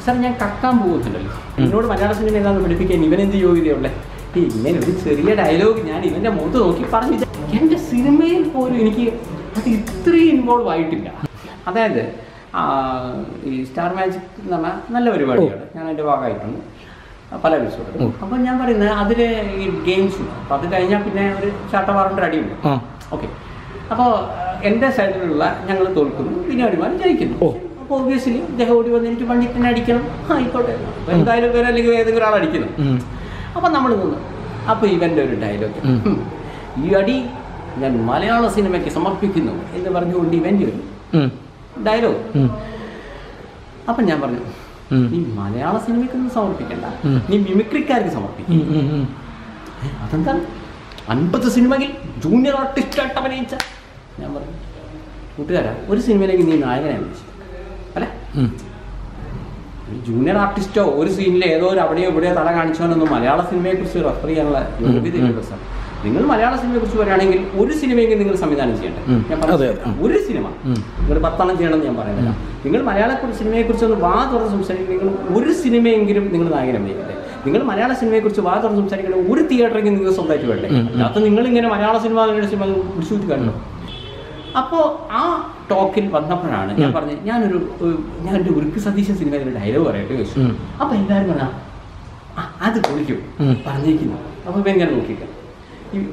Sir ഞാൻ കക്കാൻ പോകുന്നില്ലല്ലോ എന്നോട് മലയാള സിനിമ ഏതാണെന്ന് പഠിപ്പിക്കാൻ ഇവനെന്ത് യോഗ്യതയുള്ളേ ഈ ഇങ്ങനെ ഒരു ചെറിയ ഡയലോഗ് ഞാൻ ഇവന്റെ മുഖത്ത് നോക്കി പറഞ്ഞു ഇത് എൻ്റെ സിനിമയിൽ പോലും എനിക്ക് അത് ഇത്രയും ഇൻവോൾവ് ആയിട്ടില്ല അതായത് ആ, ഈ സ്റ്റാർ മാജിക് എന്ന് പറഞ്ഞാൽ നല്ല പരിപാടിയാണ് ഞാൻ അതിൻ്റെ ഭാഗമായിട്ടുണ്ട് പല എപ്പിസോഡും അപ്പോൾ ഞാൻ പറയുന്നത് അതിൽ ഈ ഗെയിംസ് ഉണ്ട് അപ്പോൾ അത് കഴിഞ്ഞാൽ പിന്നെ ഒരു ചാട്ടവാറിൻ്റെ അടിയുണ്ട് ആ ഓക്കെ അപ്പോൾ എൻ്റെ സൈഡിലുള്ള ഞങ്ങൾ തോൽക്കുന്നു വിനോദിമാർ ജയിക്കുന്നു ഓ. അപ്പോൾ ഒബ്വിയസ്ലി ഇദ്ദേഹം ഓടി വന്ന് എനിക്ക് പണ്ഡിറ്റിനെ അടിക്കണം ആ, ആയിക്കോട്ടെ അപ്പോൾ എന്തായാലും വേറെ അല്ലെങ്കിൽ ഏതെങ്കിലും ഒരാൾ അടിക്കണം ഉം. അപ്പം നമ്മൾ നിന്ന് അപ്പോൾ ഇവൻ്റെ ഒരു ഡയലോഗ് ഉം. ഈ അടി ഞാൻ മലയാള സിനിമയ്ക്ക് സമർപ്പിക്കുന്നു എന്ന് പറഞ്ഞുകൊണ്ട് ഇവൻ്റെ ഒരു ഉം. ഡയലോഗ് ഉം. അപ്പം ഞാൻ പറഞ്ഞു ഉം. നീ മലയാള സിനിമയ്ക്കൊന്നും സമർപ്പിക്കണ്ട ഉം. നീ മിമിക്രിക്കാർക്ക് സമർപ്പിക്കും ഉം. ഉം. ഉം. അതെന്താണ് അൻപത് സിനിമയിൽ ജൂനിയർ ആർട്ടിസ്റ്റായിട്ട് അഭിനയിച്ച ഞാൻ പറഞ്ഞു കൂട്ടുകാരാ ഒരു സിനിമയിലേക്ക് നീ നായകനെ അഭിനയിച്ചു അല്ല ഉം. ഒരു ജൂനിയർ ആർട്ടിസ്റ്റോ ഒരു സീനിൽ ഏതോ ഒരു അവിടെയോ ഇവിടെയോ തല കാണിച്ചോനൊന്നും മലയാള സിനിമയെ കുറിച്ച് റെഫർ ചെയ്യാനുള്ള യോഗ്യതയില്ല സാർ നിങ്ങൾ മലയാള സിനിമയെ കുറിച്ച് പറയുകയാണെങ്കിൽ ഒരു സിനിമയെങ്കിലും നിങ്ങൾ സംവിധാനം ചെയ്യണ്ടേ ഉം. ഞാൻ പറഞ്ഞു അതെ, അതെ. ഒരു സിനിമ ഉം. നിങ്ങൾ പത്തെണ്ണം ചെയ്യണമെന്ന് ഞാൻ പറയുന്നില്ല നിങ്ങൾ മലയാള സിനിമയെ കുറിച്ച് ഒന്ന് വാ തുറന്ന് സംസാരിക്കണം നിങ്ങൾ ഒരു സിനിമയെങ്കിലും നിങ്ങൾ നായകൻ അഭിനയിക്കട്ടെ നിങ്ങൾ മലയാള സിനിമയെ കുറിച്ച് വാ തുറന്ന് സംസാരിക്കണം ഒരു തിയേറ്ററെങ്കിലും നിങ്ങൾ സ്വന്തമായിട്ട് വേണ്ടേ ഉം, ഉം. അല്ലാത്ത നിങ്ങൾ ഇങ്ങനെ മലയാള സിനിമ മലയാള സിനിമ വിളിച്ചു കാണണം അപ്പോൾ ആ ടോക്കിൽ വന്നപ്പോഴാണ് ഞാൻ ഉം. പറഞ്ഞത് ഞാനൊരു ഒരു- ഞാൻ എൻ്റെ ഉരുക്ക് സതീശൻ സിനിമയിൽ ഒരു ഡയലോഗ് പറയട്ടെ ചോദിച്ചു ഉം. അപ്പോൾ എല്ലാവരും പറഞ്ഞാ "ആ, അത് പൊളിക്കും ഉം. പറഞ്ഞേക്കുന്നു അപ്പോൾ ഇവൻ ഇങ്ങനെ നോക്കിയിട്ട് ഈ-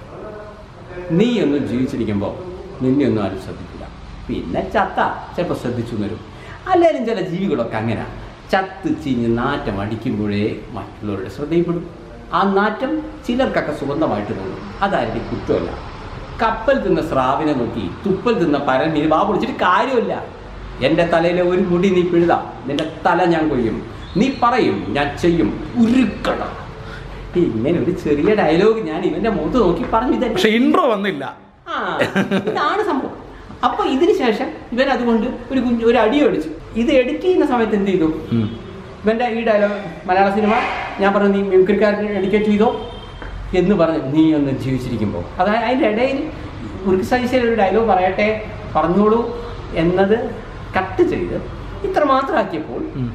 നീ ഒന്ന് ജീവിച്ചിരിക്കുമ്പോൾ നിന്നെ ഒന്നും ആരും ശ്രദ്ധിക്കില്ല പിന്നെ ചത്ത ചിലപ്പോൾ ശ്രദ്ധിച്ചു വരും അല്ലെങ്കിലും ചില ജീവികളൊക്കെ അങ്ങനെ ചത്ത് ചീഞ്ഞ് നാറ്റം അടിക്കുമ്പോഴേ മറ്റുള്ളവരുടെ ശ്രദ്ധയിൽപ്പെടും ആ നാറ്റം ചിലർക്കൊക്കെ സുഗന്ധമായിട്ട് തോന്നും അതായിരിക്കും കുറ്റമല്ല കപ്പൽ തിന്ന സ്രാവിനെ നോക്കി തുപ്പൽ തിന്ന പരൻ മീൻ വാ പൊളിച്ചിട്ട് കാര്യമില്ല എൻ്റെ തലയിലെ ഒരു മുടി നീ പിഴുതാം നിന്റെ തല ഞാൻ കൊയ്യും നീ പറയും ഞാൻ ചെയ്യും ഉരുക്കണം ഇങ്ങനെ ഒരു ചെറിയ ഡയലോഗ് ഞാൻ ഇവന്റെ മുഖത്ത് നോക്കി പറഞ്ഞു ഇതെന്നെ പക്ഷെ ഇൻട്രോ വന്നില്ല ആ ഇതാണ് സംഭവം അപ്പൊ ഇതിന് ശേഷം ഇവൻ അതുകൊണ്ട് ഒരു കുഞ്ഞു ഒരു അടി അടിച്ചു ഇത് എഡിറ്റ് ചെയ്യുന്ന സമയത്ത് എന്ത് ചെയ്തു ഉം. ഇവന്റെ ഈ ഡയലോഗ് മലയാള സിനിമ ഞാൻ പറഞ്ഞു നീ മ്യൂക്രിക്കാരനെ എഡിക്കേറ്റ് ചെയ്തോ എന്ന് പറഞ്ഞു നീ ഒന്ന് ജീവിച്ചിരിക്കുമ്പോൾ അതായത് അതിൻ്റെ ഇടയിൽ ഉറുക്ക് സജീശയിൽ ഒരു ഡയലോഗ് പറയട്ടെ പറഞ്ഞോളൂ എന്നത് കട്ട് ചെയ്ത് ഇത്ര മാത്രമാക്കിയപ്പോൾ ഉം.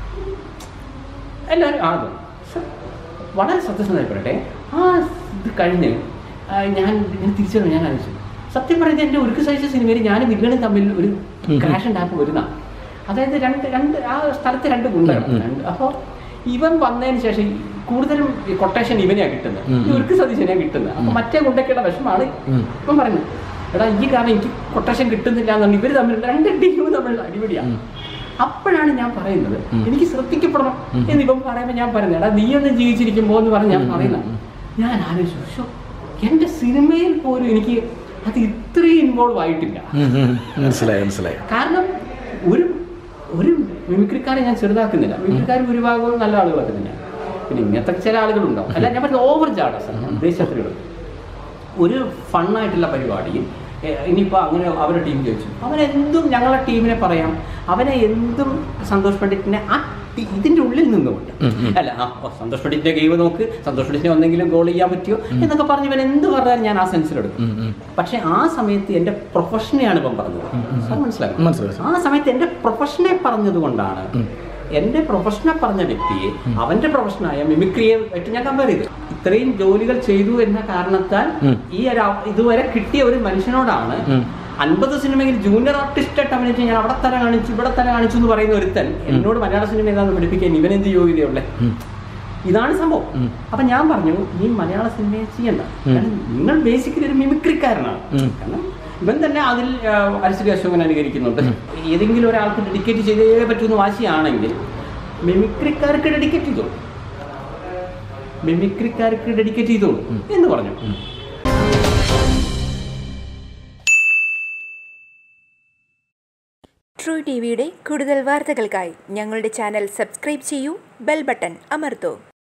എല്ലാവരും ആ അത് സർ, വളരെ സത്യസന്ധമായി പറയട്ടെ ആ ഇത് കഴിഞ്ഞ് ആ, ഞാൻ ഇങ്ങനെ തിരിച്ചു ഞാൻ ആലോചിച്ചു സത്യം പറയുന്നത് എൻ്റെ ഉരുക്ക് സഹിച്ച സിനിമയിൽ ഞാൻ വില്ലനും തമ്മിൽ ഒരു ഉം. ക്രാഷ് ഉണ്ടാപ്പ് വരുന്ന അതായത് രണ്ട് രണ്ട് ആ സ്ഥലത്ത് രണ്ട് ഗുണ്ടകൾ ഉം. രണ്ട് അപ്പോൾ ഇവൻ വന്നതിന് ശേഷം കൂടുതലും കൊട്ടേഷൻ ഇവനെയാണ് കിട്ടുന്നത് ഉം. ഈ ഉരുക്ക് സതീശനെയാണ് കിട്ടുന്നത് അപ്പോൾ ഉം. മറ്റേ ഗുണ്ടയ്ക്കുള്ള വിഷമാണ് ഉം. ഇവൻ പറയുന്നത് എടാ ഈ കാരണം എനിക്ക് കൊട്ടേഷൻ കിട്ടുന്നില്ല എന്നുണ്ട് ഇവർ തമ്മിലുള്ള രണ്ട് ടീമും തമ്മിലുള്ള അടിപിടിയാണ് ഉം. അപ്പോഴാണ് ഞാൻ പറയുന്നത് ഉം. എനിക്ക് ശ്രദ്ധിക്കപ്പെടണം ഉം. എന്ന് ഇപ്പം പറയുമ്പോൾ ഞാൻ പറയുന്നത് എടാ നീ ഒന്ന് ജീവിച്ചിരിക്കുമ്പോൾ എന്ന് പറഞ്ഞ് ഞാൻ ഉം, ഉം, പറയുന്നത് ഉം. ഞാൻ ആലോചിച്ചു "ശ്ശോ, എൻ്റെ സിനിമയിൽ പോലും എനിക്ക് അത് ഇത്രയും ഇൻവോൾവ് ആയിട്ടില്ല ഉം. ഉം. മനസ്സിലായി മനസ്സിലായി കാരണം ഒരു ഒരു മിമിക്രിക്കാരെ ഞാൻ ചെറുതാക്കുന്നില്ല മിമിക്രിക്കാർ ഭൂരിഭാഗവും നല്ല ആളുകളൊക്കെ തന്നെയാണ് പിന്നെ ഇങ്ങനത്തെ ചില ആളുകളുണ്ടാവും അല്ല ഞാൻ പറഞ്ഞത് ഓവർ ചാടസ് ഞാൻ ഉദ്ദേശിച്ചത്രേ ഒരു ഫണ്ണായിട്ടുള്ള പരിപാടിയിൽ എ- ഇനിയിപ്പോൾ അങ്ങനെ അവരുടെ ടീം ചോദിച്ചു അവനെന്തും ഞങ്ങളെ ടീമിനെ പറയാം അവനെ എന്തും സന്തോഷ് പണ്ഡിറ്റിനെ ആ ടി- ഇതിൻ്റെ ഉള്ളിൽ നിന്നുകൊണ്ട് ഉം, ഉം. അല്ല ആ ഓ, സന്തോഷ് പണ്ഡിറ്റിന്റെ ഗെയിം നോക്ക് സന്തോഷ് പണ്ഡിറ്റിനെ ഒന്നെങ്കിലും ഗോൾ ചെയ്യാൻ പറ്റുമോ എന്നൊക്കെ പറഞ്ഞ് ഇവൻ എന്ത് പറഞ്ഞാലും ഞാൻ ആ സെൻസിലെടുക്കും ഉം. ഉം. പക്ഷെ ആ സമയത്ത് എൻ്റെ പ്രൊഫഷനെയാണ് ഇപ്പം പറഞ്ഞത് ഉം, ഉം. സാർ മനസ്സിലായി മനസ്സിലായി. ആ സമയത്ത് എൻ്റെ പ്രൊഫഷനെ പറഞ്ഞത് കൊണ്ടാണ് ഉം. എൻ്റെ പ്രൊഫഷനെ പറഞ്ഞ വ്യക്തിയെ ഉം. അവൻ്റെ പ്രൊഫഷനായ മിമിക്രിയെ ആയിട്ട് ഞാൻ കമ്പയർ ചെയ്തു ഇത്രയും ജോലികൾ ചെയ്തു എന്ന കാരണത്താൽ ഉം. ഈ ഒരു അവ- ഇതുവരെ കിട്ടിയ ഒരു മനുഷ്യനോടാണ് ഉം. അൻപത് സിനിമയിൽ ജൂനിയർ ആർട്ടിസ്റ്റായിട്ട് അഭിനയിച്ച് ഞാൻ അവിടെ തല കാണിച്ചു ഇവിടെ തല കാണിച്ചു എന്ന് പറയുന്ന ഒരുത്തൻ എന്നോട് മലയാള സിനിമ ഏതാണെന്ന് പഠിപ്പിക്കാൻ ഇവൻ എന്ത് യോഗ്യതയുള്ളേ ഉം. ഇതാണ് സംഭവം ഉം. അപ്പൊ ഞാൻ പറഞ്ഞു നീ മലയാള സിനിമയെ ചെയ്യണ്ട ഉം. കാരണം നിങ്ങൾ ബേസിക്കലി ഒരു മിമിക്രിക്കാരനാണ് ഉം. കാരണം ഇവൻ തന്നെ അതിൽ അരിശ്രീ അശോകൻ അനുകരിക്കുന്നുണ്ട് ഉം. ഏതെങ്കിലും ഒരാൾക്ക് ഡെഡിക്കേറ്റ് ചെയ്തേ പറ്റുമെന്ന് വാശിയാണെങ്കിൽ മിമിക്രിക്കാർക്ക് ഡെഡിക്കേറ്റ് ചെയ്തോളൂ മിമിക്രിക്കാർക്ക് ഡെഡിക്കേറ്റ് ചെയ്തോളൂ ഉം. എന്ന് പറഞ്ഞു ഉം. ട്രൂ ടി വിയുടെ കൂടുതൽ വാർത്തകൾക്കായി ഞങ്ങളുടെ ചാനൽ സബ്സ്ക്രൈബ് ചെയ്യൂ ബെൽ ബട്ടൺ അമർത്തൂ